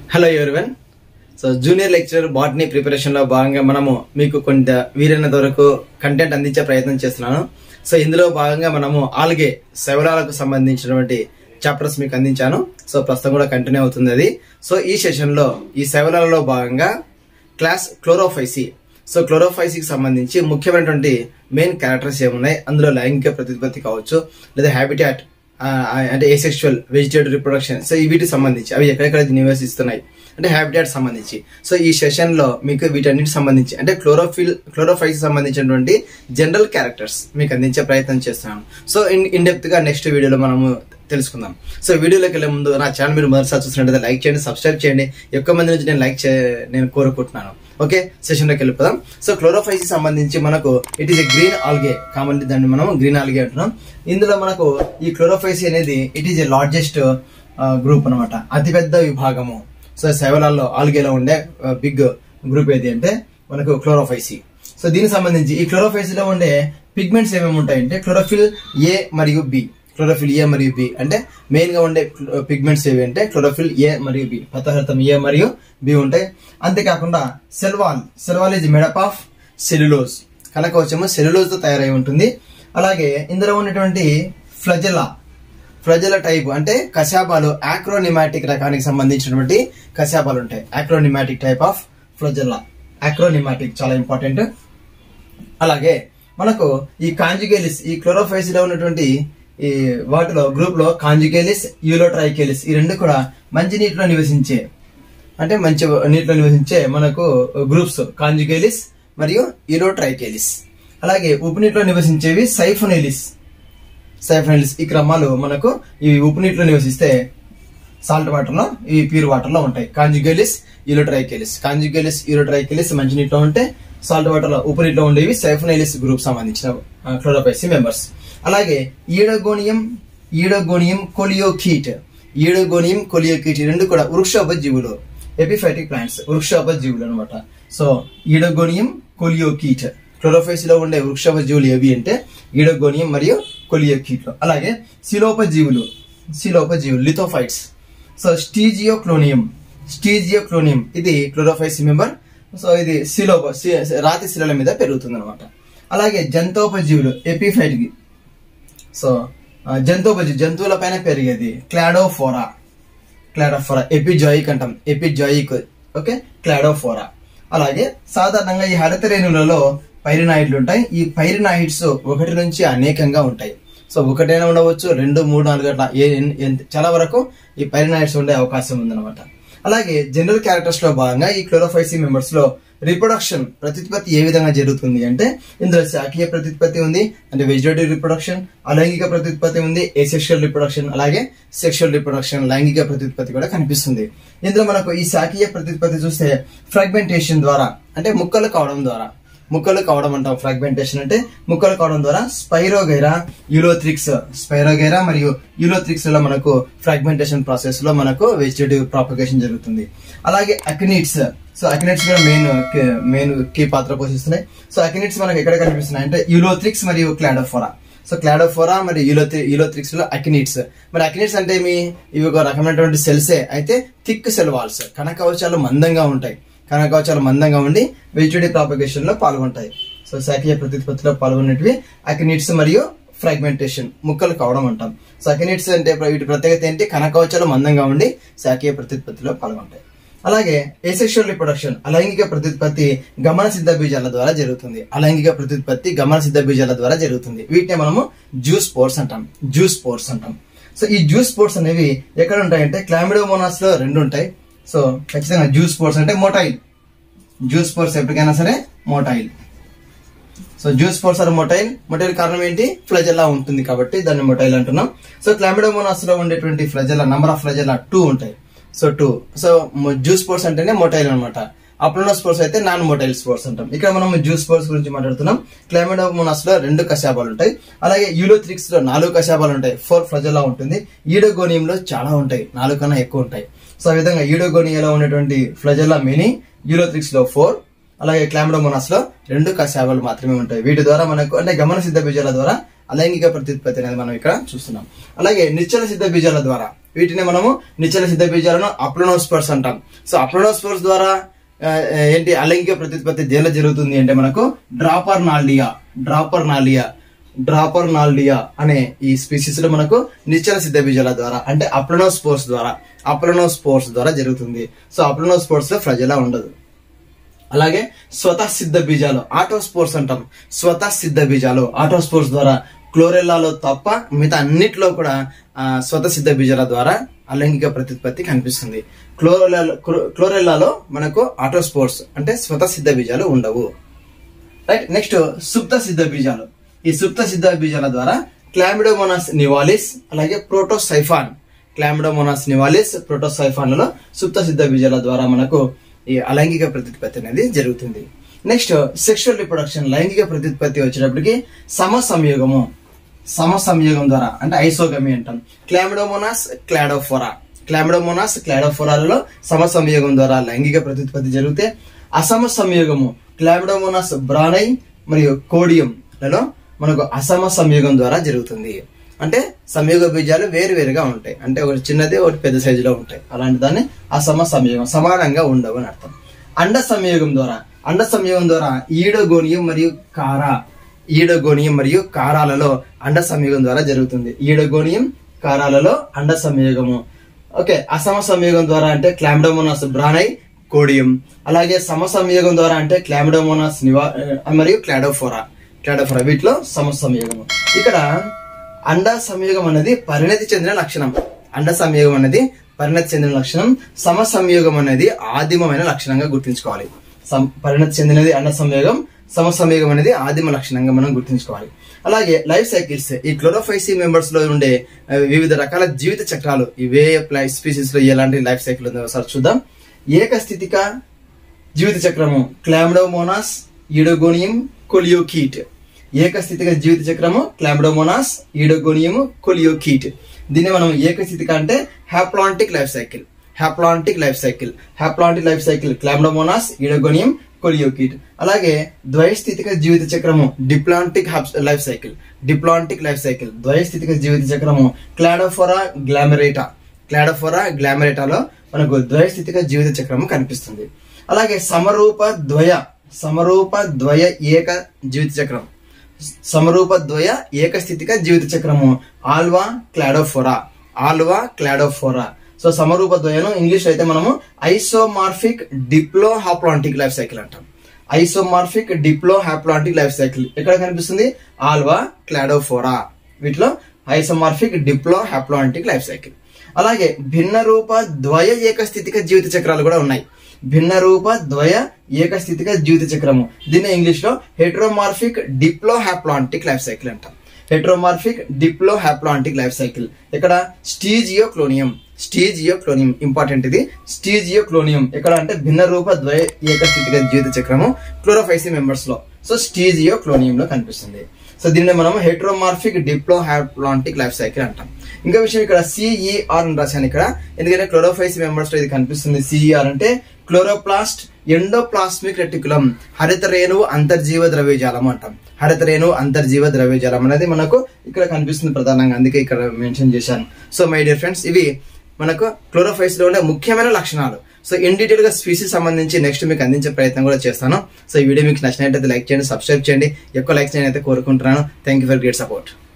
hello everyone so junior lecturer botany preparation లో భాగంగా మనము మీకు కొంత వీలైనంత వరకు కంటెంట్ అందించే ప్రయత్నం చేస్తున్నాను సో ఇందులో భాగంగా మనము ఆల్గే శైవలాలకు సంబంధించినటువంటి చాప్టర్స్ మీకు అందించాను సో ప్రస్తుతం కూడా కంటిన్యూ అవుతుంది అది సో ఈ సెషన్ లో ఈ శైవలాలలో భాగంగా క్లాస్ క్లోరోఫైసి సో క్లోరోఫైసీకి సంబంధించి ముఖ్యమైనటువంటి మెయిన్ క్యారెక్టర్స్ ఏమున్నాయి అందులో లైంగిక ప్రతిపత్తి కావచ్చు లేదా హ్యాబిటాట్ అంటే ఏసెక్షువల్ వెజిటేటివ్ రిప్రొడక్షన్ సో ఈ వీటికి సంబంధించి అవి ఎక్కడెక్కడ నివసిస్తున్నాయి అంటే హ్యాబిటాట్ సంబంధించి సో ఈ సెషన్ లో మీకు వీటన్నిటికి సంబంధించి అంటే క్లోరోఫిల్ క్లోరోఫైస్ సంబంధించినటువంటి జనరల్ క్యారెక్టర్స్ మీకు అందించే ప్రయత్నం చేస్తున్నాను సో ఇన్ ఇన్ డెప్త్ గా నెక్స్ట్ వీడియోలో మనము తెలుసుకుందాం సో వీడియోలోకి వెళ్ళే ముందు నా ఛానల్ మీరు మొదటిసారి చూసినట్లయితే లైక్ చేయండి సబ్స్క్రైబ్ చేయండి ఎక్కువ మంది నుంచి నేను లైక్ చే నేను కోరుకుంటున్నాను ఓకే సెషన్లోకి వెళ్ళిపోదాం సో క్లోరోఫైస్ సంబంధించి మనకు it is a green algae commonly దాన్ని మనం గ్రీన్ ఆల్గే అంటున్నాం ఇందులో మనకు ఈ క్లోరోఫైసీ అనేది it is a largest group అనమాట అతిపెద్ద విభాగము సో శైవలాల్లో ఆల్గేలో ఉండే బిగ్ గ్రూప్ ఏది అంటే మనకు క్లోరోఫైసీ సో దీనికి సంబంధించి ఈ క్లోరోఫైసీలో ఉండే పిగ్మెంట్స్ ఏమేమి ఉంటాయంటే క్లోరోఫిల్ ఏ మరియు బి క్లోరోఫిల్ ఏ మరియు బి అంటే మెయిన్ గా ఉండే పిగ్మెంట్స్ ఏవి అంటే క్లోరోఫిల్ ఏ మరియు బి పతహర్థం ఏ మరియు బి ఉంటాయి అంతేకాకుండా cell wall cell wall is made up of cellulose కనకవచము సెల్యులోజ్ తో తయారై ఉంటుంది అలాగే ఇందులో ఉన్నటువంటి ఫ్లజెలా ఫ్లజెల టైప్ అంటే కశాపాలు ఆక్రోనిమాటిక్ రకానికి సంబంధించినటువంటి కశాపాలు ఉంటాయి ఆక్రోనిమాటిక్ టైప్ ఆఫ్ ఫ్లజెల్లా ఆక్రోనిమాటిక్ చాలా ఇంపార్టెంట్ అలాగే మనకు ఈ కాంజుగేలిస్ ఈ క్లోరోఫైస్ లో ఉన్నటువంటి ఈ వాటిలో గ్రూప్ లో కాంజుగేలిస్ యూలోట్రైకేలిస్ ఈ రెండు కూడా మంచి నీటిలో నివసించే అంటే మంచి నీటిలో నివసించే మనకు గ్రూప్స్ కాంజుగేలిస్ మరియు యూలోట్రైకేలిస్ అలాగే ఉప్పు నీటిలో నివసించేవి సైఫోనెలిస్ సైఫోనెలిస్ ఈ క్రమాలు మనకు ఈ ఉప్పు నీటిలో నివసిస్తే సాల్ట్ వాటర్ లో ఈ ప్యూర్ వాటర్ లో ఉంటాయి కాంజుగేలిస్ యూలోట్రైకేలిస్ కాంజుగేలిస్ యూలోట్రైకేలిస్ మంచి నీటిలో ఉంటే సాల్ట్ వాటర్ లో ఉప్పు నీటిలో ఉండేవి సైఫోనైలిస్ గ్రూప్ సంబంధించిన క్లోరోపైసి మెంబర్స్ అలాగే Oedogonium Oedogonium Coleochaete Oedogonium Coleochaete రెండు కూడా వృక్షోప జీవులు ఎపిఫైటిక్ ప్లాంట్స్ వృక్షోప జీవులు అనమాట సో ఈడోగోనియం కొలియోకీట్ క్లోరోఫైస్ లో ఉండే వృక్షోప జీవులు ఏవి అంటే ఈడోగోనియం మరియు కొలియోకీట్లు అలాగే శిలోప జీవులు శిలోప జీవులు లిథోఫైట్స్ సో స్టీజియో క్లోనియం స్టీజియో క్లోనియం ఇది క్లోరోఫైసి మెంబర్ సో ఇది శిలోప రాతి శిలల మీద పెరుగుతుంది అనమాట అలాగే జంతోపజీవులు ఎపిఫైట్ సో జంతువుపజీ జంతువుల పైన పెరిగేది క్లాడోఫోరా క్లాడోఫోరా ఎపిజాయిక్ అంటాం ఎపిజాయిక్ ఓకే క్లాడోఫోరా అలాగే సాధారణంగా ఈ హరిత రేణువులలో పైరినాయిడ్లు ఉంటాయి ఈ పైరినాయిడ్స్ ఒకటి నుంచి అనేకంగా ఉంటాయి సో ఒకటైనా ఉండవచ్చు రెండు మూడు నాలుగు అట్లా చాలా వరకు ఈ పైరినాయిడ్స్ ఉండే అవకాశం ఉందన్నమాట అలాగే జనరల్ క్యారెక్టర్స్ లో భాగంగా ఈ క్లోరోఫైసీ మెంబర్స్ లో రిప్రొడక్షన్ ప్రతిపత్తి ఏ విధంగా జరుగుతుంది అంటే ఇందులో శాఖీయ ప్రతిపత్తి ఉంది అంటే వెజిటేటివ్ రిప్రొడక్షన్ అలైంగిక ప్రతిపత్తి ఉంది ఏసెక్షువల్ రిప్రొడక్షన్ అలాగే సెక్షువల్ రిప్రొడక్షన్ లైంగిక ప్రతిపత్తి కూడా కనిపిస్తుంది ఇందులో మనకు ఈ శాఖీయ ప్రతిపత్తి చూస్తే ఫ్రాగ్మెంటేషన్ ద్వారా అంటే ముక్కలు కావడం ద్వారా ముక్కలు కావడం అంటాం ఫ్రాగ్మెంటేషన్ అంటే ముక్కలు కావడం ద్వారా స్పైరోగైరా యూలోథ్రిక్స్ స్పైరోగైరా మరియు యూలోథ్రిక్స్ లో మనకు ఫ్రాగ్మెంటేషన్ ప్రాసెస్ లో మనకు వెజిటేటివ్ ప్రాపగేషన్ జరుగుతుంది అలాగే అకినిట్స్ సో అకినిట్స్ కూడా మెయిన్ మెయిన్ కీ పాత్ర పోషిస్తున్నాయి సో అకినిట్స్ మనకు ఎక్కడ కనిపిస్తున్నాయి అంటే యూలోథ్రిక్స్ మరియు క్లాడోఫోరా సో క్లాడోఫోరా మరియు యూలోథ్రి యూలోథ్రిక్స్ లో అకినిట్స్ మరి అకినిట్స్ అంటే మీ ఇవి ఒక రకమైనటువంటి సెల్సే అయితే థిక్ సెల్ వాల్స్ కనకవచాలు మందంగా ఉంటాయి కనకవచాలు మందంగా ఉండి వెజిటేటివ్ ప్రాపగేషన్ లో పాల్గొంటాయి సో శాఖీయ ప్రతిపత్తిలో పాల్గొనేటివి అకినిట్స్ మరియు ఫ్రాగ్మెంటేషన్ ముక్కలు కావడం అంటాం సో అకినిట్స్ అంటే వీటి ప్రత్యేకత ఏంటి కనకవచాలు మందంగా ఉండి శాఖీయ ప్రతిపత్తిలో పాల్గొంటాయి అలాగే ఏసెక్షువల్ రిప్రొడక్షన్ అలైంగిక ప్రతిపత్తి గమన సిద్ధ బీజాల ద్వారా జరుగుతుంది అలైంగిక ప్రతిపత్తి గమన సిద్ధ బీజాల ద్వారా జరుగుతుంది వీటిని మనము జ్యూస్ పోర్స్ అంటాం జ్యూస్ పోర్స్ అంటాం సో ఈ జ్యూస్ పోర్స్ అనేవి ఎక్కడ ఉంటాయంటే క్లామిడోమోనాస్ లో రెండు ఉంటాయి సో ఖచ్చితంగా జ్యూస్ పోర్స్ అంటే మోటైల్ జ్యూస్ పోర్స్ ఎప్పటికైనా సరే motile so zoospores are motile motile కారణం ఏంటి ఫ్లజెల్లా ఉంటుంది కాబట్టి దాన్ని మొటైల్ అంటున్నాం సో క్లామిడోమోనాస్ లో ఉండేటువంటి flagella number of flagella two ఉంటాయి so two so zoospores అంటేనే మొటైల్ అనమాట అప్లోనో స్పోర్ట్స్ అయితే నాన్ మొటైల్ స్పోర్ట్స్ అంటాం ఇక్కడ మనం జ్యూస్ స్పోర్ట్స్ గురించి మాట్లాడుతున్నాం క్లైమోడోమోనాస్ లో రెండు కశాపాలు ఉంటాయి అలాగే యూలోథ్రిక్స్ లో నాలుగు కశాపాలు ఉంటాయి ఫోర్ ఫ్లజల్లా ఉంటుంది ఈడోగోనియం లో చాలా ఉంటాయి నాలుగు కన్నా ఎక్కువ ఉంటాయి సో ఆ విధంగా ఈడోగోనియాలో ఉన్నటువంటి ఫ్లజల్లా మెనీ యూలోథ్రిక్స్ లో ఫోర్ అలాగే క్లామిడోమోనాస్ లో రెండు కశాపాలు మాత్రమే ఉంటాయి వీటి ద్వారా మనకు అంటే గమన సిద్ధ బీజాల ద్వారా అలైంగిక ప్రత్యుత్పత్తి అనేది మనం ఇక్కడ చూస్తున్నాం అలాగే నిశ్చల సిద్ధ బీజాల ద్వారా వీటిని మనము నిశ్చల సిద్ధ బీజాలను అప్లోనోస్పర్స్ అంటాం సో అప్లోనోస్పర్స్ ద్వారా ఆ, ఏంటి అలైంగిక ప్రత్యుత్పత్తి దేనిలో జరుగుతుంది అంటే మనకు Draparnaldia Draparnaldia Draparnaldia అనే ఈ స్పీసీస్ లో మనకు నిశ్చల సిద్ధ బీజాల ద్వారా అంటే అప్లనోస్పోర్స్ ద్వారా అప్లనోస్పోర్స్ ద్వారా జరుగుతుంది సో అప్లనోస్పోర్స్ లో ఫ్లజెలా ఉండదు అలాగే స్వతः సిద్ధ బీజాలు ఆటోస్పోర్స్ అంటాం స్వతः సిద్ధ బీజాలు ఆటోస్పోర్స్ ద్వారా క్లోరెల్లాలో తప్ప మిగతా అన్నిట్లో కూడా ఆ, స్వతः సిద్ధ బీజాల ద్వారా అలైంగిక ప్రత్యుత్పత్తి కనిపిస్తుంది క్లోరెల్లాలో క్లోరెల్లాలో మనకు ఆటోస్పోర్స్ అంటే స్వతः సిద్ధ బీజాలు ఉండవు రైట్ నెక్స్ట్ సుప్త సిద్ధ బీజాలు ఈ సుప్త సిద్ధ బీజాల ద్వారా క్లామిడోమోనాస్ నివాలిస్ అలాగే ప్రోటోసైఫాన్ క్లామిడోమోనాస్ నివాలిస్ ప్రోటోసైఫాన్లలో సుప్త సిద్ధ బీజాల ద్వారా మనకు ఈ అలైంగిక ప్రత్యుత్పత్తి అనేది జరుగుతుంది నెక్స్ట్ సెక్షువల్ రిప్రొడక్షన్ లైంగిక ప్రత్యుత్పత్తి వచ్చేటప్పటికి సమ సంయోగము సమ సంయోగం ద్వారా అంటే ఐసోగమి అంటాం క్లామిడోమోనాస్ క్లాడోఫోరా క్లామిడోమోనాస్ క్లాడోఫోరాలలో సమ సంయోగం ద్వారా లైంగిక ప్రత్యుత్పత్తి జరిగితే అసమ సంయోగము క్లామిడోమోనాస్ బ్రానై మరియు కోడియంలలో మనకు అసమ సంయోగం ద్వారా జరుగుతుంది అంటే సంయోగ బీజాలు వేరు వేరుగా ఉంటాయి అంటే ఒకటి చిన్నది ఒకటి పెద్ద సైజులో ఉంటాయి అలాంటి దాన్ని అసమ సంయోగం సమానంగా ఉండవు అని అర్థం అండ సంయోగం ద్వారా అండ సంయోగం ద్వారా ఈడోగోనియం మరియు కారా ఈడోగోనియం మరియు కారాలలో అండ సంయోగం ద్వారా జరుగుతుంది ఈడోగోనియం కారాలలో అండ సంయోగము ఓకే అసమ సంయోగం ద్వారా అంటే క్లామిడోమోనాస్ బ్రానై కోడియం అలాగే సమ సంయోగం ద్వారా అంటే క్లామిడోమోనాస్ నివా ఆ, మరియు క్లాడోఫోరా క్లాడోఫోరా వీటిలో సమ సంయోగము ఇక్కడ అండ సంయోగం అనేది పరిణతి చెందిన లక్షణం అండ సంయోగం అనేది పరిణతి చెందిన లక్షణం సమ సంయోగం అనేది ఆదిమమైన లక్షణంగా గుర్తుంచుకోవాలి సం- పరిణతి చెందినది అండ సంయోగం సమ సంయోగం అనేది ఆదిమ లక్షణంగా మనం గుర్తుంచుకోవాలి అలాగే లైఫ్ సైకిల్స్ ఈ క్లోరోఫైసీ మెంబర్స్ లో ఉండే ఆ, వివిధ రకాల జీవిత చక్రాలు ఇవే స్పీసీస్ లో ఎలాంటి లైఫ్ సైకిల్ ఉందో ఒకసారి చూద్దాం ఏకస్థితిక జీవిత చక్రము క్లామిడోమోనాస్ ఈడోగోనియం కొలియోకీట్ ఏకస్థితిక జీవిత చక్రము క్లామిడోమోనాస్ ఈడోగోనియం కొలియోకీట్ దీన్ని మనం ఏకస్థితిక అంటే haplontic life cycle haplontic life cycle haplontic life cycle Chlamydomonas Oedogonium Coleochaete అలాగే ద్వయస్థితిక జీవిత చక్రము diplontic life cycle diplontic life cycle ద్వయస్థితిక జీవిత చక్రము క్లాడోఫోరా గ్లామరేటా క్లాడోఫోరా గ్లామరేటాలో మనకు ద్వయస్థితిక జీవిత చక్రము కనిపిస్తుంది అలాగే సమరూప ద్వయ సమరూప ద్వయ ఏక జీవిత చక్రం సమరూప ద్వయ ఏకస్థితిక జీవిత చక్రము Ulva Cladophora Ulva Cladophora so సమరూప ద్వయను ఇంగ్లీష్ అయితే మనము isomorphic diplohaplontic life cycle అంటాం isomorphic diplohaplontic life cycle ఎక్కడ కనిపిస్తుంది ఆల్వా క్లాడోఫోరా వీటిలో isomorphic diplohaplontic life cycle అలాగే భిన్న రూప ద్వయ ఏకస్థితిక జీవిత చక్రాలు కూడా ఉన్నాయి భిన్న రూప ద్వయ ఏకస్థితిక జీవిత చక్రము దీన్ని ఇంగ్లీష్ లో heteromorphic diplohaplontic life cycle అంటాం heteromorphic diplohaplontic life cycle ఇక్కడ స్టీజియో క్లోనియం స్టీజియో క్లోనియం ఇంపార్టెంట్ ఇది స్టీజియో క్లోనియం ఎక్కడ అంటే భిన్న రూప ద్వయ ఏకస్థితిక జీవిత చక్రము క్లోరోఫైసీ మెంబర్స్ లో సో స్టీజియో క్లోనియం లో కనిపిస్తుంది సో దీన్ని మనం heteromorphic diplohaplontic life cycle అంటాం ఇంకా విషయం ఇక్కడ సిఈఆర్ అని రాశాను ఇక్కడ ఎందుకంటే క్లోరోఫైస్ మెంబర్స్ లో ఇది కనిపిస్తుంది సిఈఆర్ అంటే క్లోరోప్లాస్ట్ ఎండోప్లాస్మిక్ రెటికులం హరిత రేణువు అంతర్జీవ ద్రవ్యజాలం అంటాం హరిత రేణువు అంతర్జీవ ద్రవ్యజాలం అనేది మనకు ఇక్కడ కనిపిస్తుంది ప్రధానంగా అందుకే ఇక్కడ మెన్షన్ చేశాను సో మై డియర్ ఫ్రెండ్స్ ఇవి మనకు క్లోరోఫైస్ లో ఉండే ముఖ్యమైన లక్షణాలు సో ఇన్ డీటెయిల్ గా స్పీసీస్ సంబంధించి నెక్స్ట్ మీకు అందించే ప్రయత్నం కూడా చేస్తాను సో ఈ వీడియో మీకు నచ్చినట్లయితే లైక్ చేయండి సబ్స్క్రైబ్ చేయండి ఎక్కువ లైక్ చేయని అయితే కోరుకుంటున్నాను thank you for great support